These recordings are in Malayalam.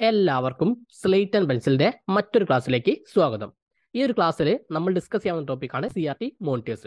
എല്ലാവർക്കും സ്ലേറ്റ് ആൻഡ് പെൻസിലിന്റെ മറ്റൊരു ക്ലാസ്സിലേക്ക് സ്വാഗതം ഈ ഒരു ക്ലാസ്സിൽ നമ്മൾ ഡിസ്കസ് ചെയ്യാവുന്ന ടോപ്പിക്കാണ് C R T monitors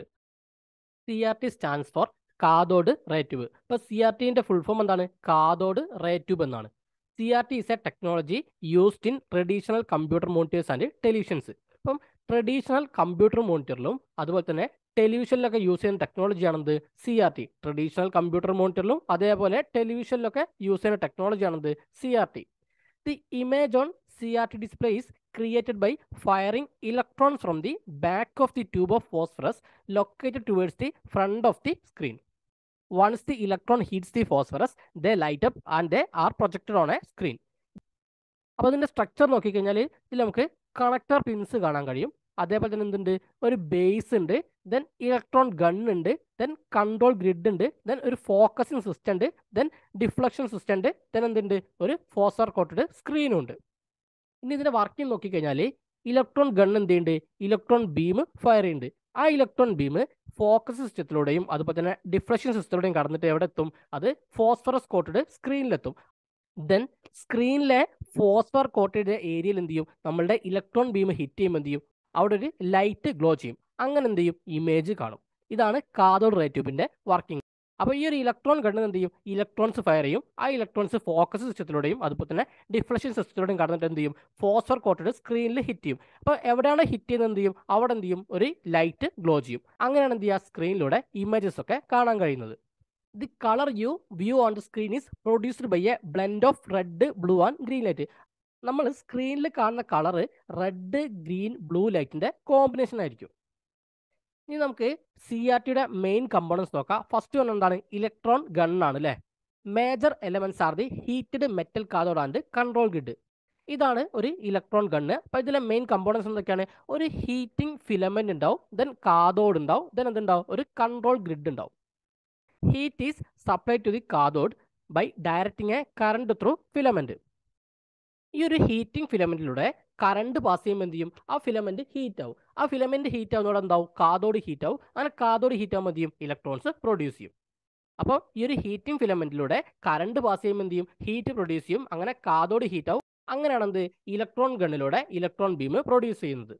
C R T stands for cathode ray tube ഇപ്പൊ സി ആർ ടിന്റെ ഫുൾ ഫോം എന്താണ് കാതോഡ് റേറ്റ്യൂബ് എന്നാണ് C R T is a technology used in traditional computer monitors and televisions ഇപ്പം ട്രഡീഷണൽ കമ്പ്യൂട്ടർ മോണിറ്ററിലും അതുപോലെ തന്നെ ടെലിവിഷനിലൊക്കെ യൂസ് ചെയ്യുന്ന ടെക്നോളജിയാണെന്ത് C R T traditional computer മോണിറ്ററിലും അതേപോലെ ടെലിവിഷനിലൊക്കെ യൂസ് ചെയ്യുന്ന ടെക്നോളജിയാണെന്ത് C R T the image on C R T display is created by firing electrons from the back of the tube of phosphorus located towards the front of the screen. Once the electron hits the phosphorus, they light up and they are projected on a screen. അപ്പോൾ ഇതിൻ്റെ സ്ട്രക്ചർ നോക്കിക്കഴിഞ്ഞാൽ ഇതിൽ നമുക്ക് കണക്ടർ പിൻസ് കാണാൻ കഴിയും അതേപോലെ തന്നെ എന്തുണ്ട് ഒരു ബേസ് ഉണ്ട് ദെൻ ഇലക്ട്രോൺ ഗൺ ഉണ്ട് ദെൻ കൺട്രോൾ ഗ്രിഡ് ഉണ്ട് ദെൻ ഒരു ഫോക്കസിങ് സിസ്റ്റം ഉണ്ട് ദെൻ ഡിഫ്ലക്ഷൻ സിസ്റ്റം ഉണ്ട് ദെൻ എന്തുണ്ട് ഒരു ഫോസർ കോട്ടഡ് സ്ക്രീനും ഉണ്ട് ഇനി ഇതിന്റെ വർക്കിംഗ് നോക്കിക്കഴിഞ്ഞാൽ ഇലക്ട്രോൺ ഗൺ എന്ത് ചെയ്യുന്നുണ്ട് ഇലക്ട്രോൺ ബീം ഫയർ ചെയ്യുന്നുണ്ട് ആ ഇലക്ട്രോൺ ബീം ഫോക്കസ് സിസ്റ്റത്തിലൂടെയും അതുപോലെ തന്നെ ഡിഫ്ലക്ഷൻ സിസ്റ്റത്തിലൂടെയും കടന്നിട്ട് എവിടെ എത്തും അത് ഫോസ്ഫറസ് കോട്ടഡ് സ്ക്രീനിലെത്തും ദെൻ സ്ക്രീനിലെ ഫോസ്ഫർ കോട്ടഡ് ഏരിയയിൽ എന്ത് ചെയ്യും നമ്മളുടെ ഇലക്ട്രോൺ ബീം ഹിറ്റ് ചെയ്യുമ്പോൾ എന്ത് ചെയ്യും അവിടെ ഒരു ലൈറ്റ് ഗ്ലോ ചെയ്യും അങ്ങനെ എന്ത് ചെയ്യും ഇമേജ് കാണും ഇതാണ് കാതോഡ് റേ ട്യൂബിന്റെ വർക്കിംഗ് അപ്പോൾ ഈ ഒരു ഇലക്ട്രോൺ ഗണ്ണ് എന്ത് ചെയ്യും ഇലക്ട്രോൺസ് ഫയർ ചെയ്യും ആ ഇലക്ട്രോൺസ് ഫോക്കസ് സിസ്റ്റത്തിലൂടെയും അതുപോലെ തന്നെ ഡിഫ്ലക്ഷൻ സിസ്റ്റത്തിലൂടെയും കടന്നിട്ട് എന്ത് ചെയ്യും ഫോസ്ഫർ കോട്ടഡ് സ്ക്രീനിൽ ഹിറ്റ് ചെയ്യും അപ്പോൾ എവിടെയാണ് ഹിറ്റ് ചെയ്യുന്നത് എന്ത് ചെയ്യും അവിടെ എന്ത് ചെയ്യും ഒരു ലൈറ്റ് ഗ്ലോ ചെയ്യും അങ്ങനെയാണ് എന്ത് ചെയ്യുക സ്ക്രീനിലൂടെ ഇമേജസ് ഒക്കെ കാണാൻ കഴിയുന്നത് the colour you view on the screen is produced by a blend of red blue and green light നമ്മൾ സ്ക്രീനിൽ കാണുന്ന കളർ റെഡ് ഗ്രീൻ ബ്ലൂ ലൈറ്റിന്റെ കോമ്പിനേഷൻ ആയിരിക്കും ഇനി നമുക്ക് സി ആർ ടിയുടെ മെയിൻ കമ്പോണൻസ് നോക്കാം ഫസ്റ്റ് വൺ എന്താണ് ഇലക്ട്രോൺ ഗണ്ണാണ് അല്ലേ major elements are the heated metal cathode and control grid ഇതാണ് ഒരു ഇലക്ട്രോൺ ഗണ്ണ് അപ്പോൾ ഇതിലെ മെയിൻ കമ്പോണൻസ് എന്തൊക്കെയാണ് ഒരു ഹീറ്റിംഗ് ഫിലമെന്റ് ഉണ്ടാവും ദെൻ കാതോഡ് ഉണ്ടാവും ദെൻ എന്തുണ്ടാവും ഒരു കൺട്രോൾ ഗ്രിഡ് ഉണ്ടാവും heat is supply to the cathode by directing a current through filament ഈ ഒരു ഹീറ്റിംഗ് ഫിലമെന്റിലൂടെ കറണ്ട് പാസ് ചെയ്യുമ്പോൾ എന്ത് ചെയ്യും ആ ഫിലമെന്റ് ഹീറ്റ് ആവും ആ ഫിലമെന്റ് ഹീറ്റ് ആവുന്നതോടെ എന്താവും കാതോട് ഹീറ്റ് ആവും അങ്ങനെ കാതോട് ഹീറ്റ് ആകുമ്പോൾ എന്ത് ചെയ്യും ഇലക്ട്രോൺസ് പ്രൊഡ്യൂസ് ചെയ്യും അപ്പോൾ ഈ ഒരു ഹീറ്റിംഗ് ഫിലമെന്റിലൂടെ കറണ്ട് പാസ് ചെയ്യുമ്പോൾ എന്ത് ചെയ്യും ഹീറ്റ് പ്രൊഡ്യൂസ് ചെയ്യും അങ്ങനെ കാതോട് ഹീറ്റ് ആവും അങ്ങനെയാണ് എന്ത് ഇലക്ട്രോൺ ഗണ്ണിലൂടെ ഇലക്ട്രോൺ ബീം പ്രൊഡ്യൂസ് ചെയ്യുന്നത്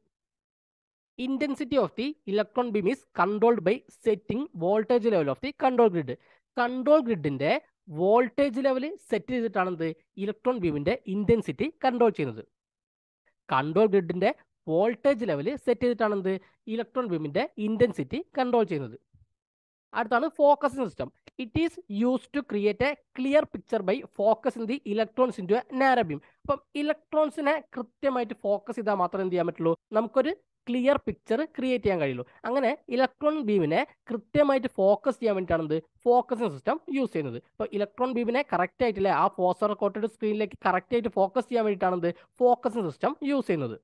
intensity of the electron beam is controlled by setting voltage level of the control grid control ഗ്രിഡിന്റെ വോൾട്ടേജ് ലെവൽ സെറ്റ് ചെയ്തിട്ടാണ് എന്ത് ഇലക്ട്രോൺ ബീമിന്റെ ഇന്റൻസിറ്റി കൺട്രോൾ ചെയ്യുന്നത് കൺട്രോൾ ഗ്രിഡിന്റെ വോൾട്ടേജ് ലെവൽ സെറ്റ് ചെയ്തിട്ടാണ് എന്ത് ഇലക്ട്രോൺ ബീമിന്റെ ഇന്റൻസിറ്റി കൺട്രോൾ ചെയ്യുന്നത് അടുത്താണ് focusing system it is use to create a clear picture by focus in the electrons into a narrow beam അപ്പം ഇലക്ട്രോൺസിനെ കൃത്യമായിട്ട് ഫോക്കസ് ചെയ്താൽ മാത്രമേ എന്ത് ചെയ്യാൻ പറ്റുള്ളൂ നമുക്കൊരു ക്ലിയർ പിക്ചർ ക്രിയേറ്റ് ചെയ്യാൻ കഴിയുള്ളൂ അങ്ങനെ ഇലക്ട്രോൺ ബീമിനെ കൃത്യമായിട്ട് ഫോക്കസ് ചെയ്യാൻ വേണ്ടിയിട്ടാണ് എന്ത് ഫോക്കസിംഗ് സിസ്റ്റം യൂസ് ചെയ്യുന്നത് ഇപ്പോൾ ഇലക്ട്രോൺ ബീമിനെ കറക്റ്റ് ആയിട്ടില്ലേ ആ ഫോസർ കോട്ടഡ് സ്ക്രീനിലേക്ക് കറക്റ്റ് ആയിട്ട് ഫോക്കസ് ചെയ്യാൻ വേണ്ടിയിട്ടാണ് എന്ത് ഫോക്കസിംഗ് സിസ്റ്റം യൂസ് ചെയ്യുന്നത്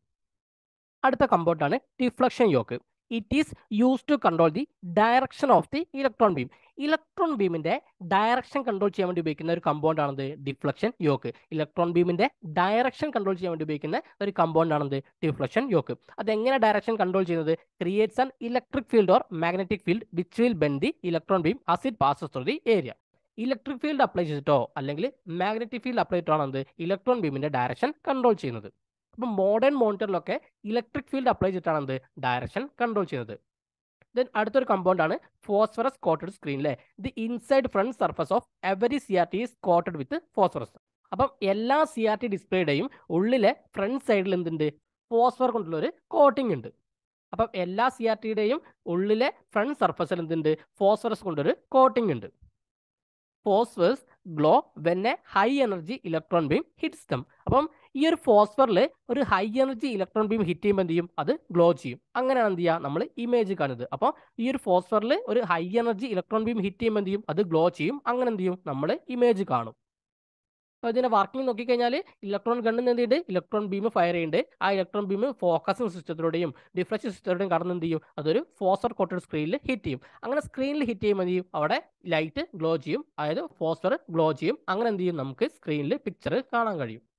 അടുത്ത കമ്പോട്ടാണ് deflection yoke it is use to control the direction of the electron beam electron ബീമിന്റെ ഡയറക്ഷൻ കൺട്രോൾ ചെയ്യാൻ വേണ്ടി ഉപയോഗിക്കുന്ന ഒരു കമ്പൗണ്ട് ആണത് ഡിഫ്ലക്ഷൻ യോക്ക് ഇലക്ട്രോൺ ബീമിന്റെ ഡയറക്ഷൻ കൺട്രോൾ ചെയ്യാൻ വേണ്ടി ഉപയോഗിക്കുന്ന ഒരു കമ്പൗണ്ട് ആണത് ഡിഫ്ലക്ഷൻ യോക്ക് അതെങ്ങനെ ഡയറക്ഷൻ കൺട്രോൾ ചെയ്യുന്നത് creates an electric field or magnetic field which will bend the electron beam as it passes through the area electric field apply ചെയ്തിട്ടോ അല്ലെങ്കിൽ മാഗ്നറ്റിക് ഫീൽഡ് അപ്ലൈ ചെയ്തിട്ടോ ആണ് ഇലക്ട്രോൺ ബീമിന്റെ ഡയറക്ഷൻ കൺട്രോൾ ചെയ്യുന്നത് അപ്പം മോഡേൺ മോണിറ്ററിലൊക്കെ ഇലക്ട്രിക് ഫീൽഡ് അപ്ലൈ ചെയ്തിട്ടാണ് എന്ത് ഡയറക്ഷൻ കൺട്രോൾ ചെയ്യുന്നത് ദെൻ അടുത്തൊരു കമ്പൗണ്ട് ആണ് ഫോസ്ഫറസ് കോട്ടഡ് സ്ക്രീനിലെ the inside front surface of every C R T is coated with phosphorus അപ്പം എല്ലാ സി ആർ ടി ഡിസ്പ്ലേയുടെയും ഉള്ളിലെ ഫ്രണ്ട് സൈഡിൽ എന്തുണ്ട് ഫോസ്ഫർ കൊണ്ടുള്ള ഒരു കോട്ടിംഗ് ഉണ്ട് അപ്പം എല്ലാ സി ആർ ടിയുടെയും ഉള്ളിലെ ഫ്രണ്ട് സർഫസിൽ എന്തുണ്ട് ഫോസ്ഫറസ് കൊണ്ടൊരു കോട്ടിംഗ് ഉണ്ട് phosphors glow when a high energy electron beam hits them അപ്പം ഈ ഒരു ഫോസ്ഫറിൽ ഒരു high energy electron beam hit ചെയ്യുമ്പോൾ എന്ത് ചെയ്യും അത് ഗ്ലോ ചെയ്യും അങ്ങനെയാണ് എന്ത് ചെയ്യുക നമ്മൾ ഇമേജ് കാണുന്നത് അപ്പോൾ ഈ ഒരു ഫോസ്ഫറിൽ ഒരു high energy electron beam hit ചെയ്യുമ്പോൾ എന്ത് ചെയ്യും അത് ഗ്ലോ ചെയ്യും അങ്ങനെ എന്ത് ചെയ്യും നമ്മൾ ഇമേജ് കാണും അപ്പോൾ ഇതിന്റെ വർക്കിംഗ് നോക്കിക്കഴിഞ്ഞാൽ ഇലക്ട്രോൺ ഗണ്ണിൽ എന്ത് ചെയ്യുന്നുണ്ട് ഇലക്ട്രോൺ ബീം ഫയർ ചെയ്യുന്നുണ്ട് ആ ഇലക്ട്രോൺ ബീം ഫോക്കസിംഗ് സിസ്റ്റത്തിലൂടെയും ഡിഫ്ലക്ഷൻ സിസ്റ്റത്തിലൂടെയും കടന്ന് എന്ത് ചെയ്യും അതൊരു ഫോസ്ഫർ കോട്ടഡ് സ്ക്രീനിൽ ഹിറ്റ് ചെയ്യും അങ്ങനെ സ്ക്രീനിൽ ഹിറ്റ് ചെയ്യുമ്പോൾ എന്ത് ചെയ്യും അവിടെ ലൈറ്റ് ഗ്ലോ ചെയ്യും അതായത് ഫോസ്ഫർ ഗ്ലോ ചെയ്യും അങ്ങനെ എന്ത് ചെയ്യും നമുക്ക് സ്ക്രീനിൽ പിക്ചർ കാണാൻ കഴിയും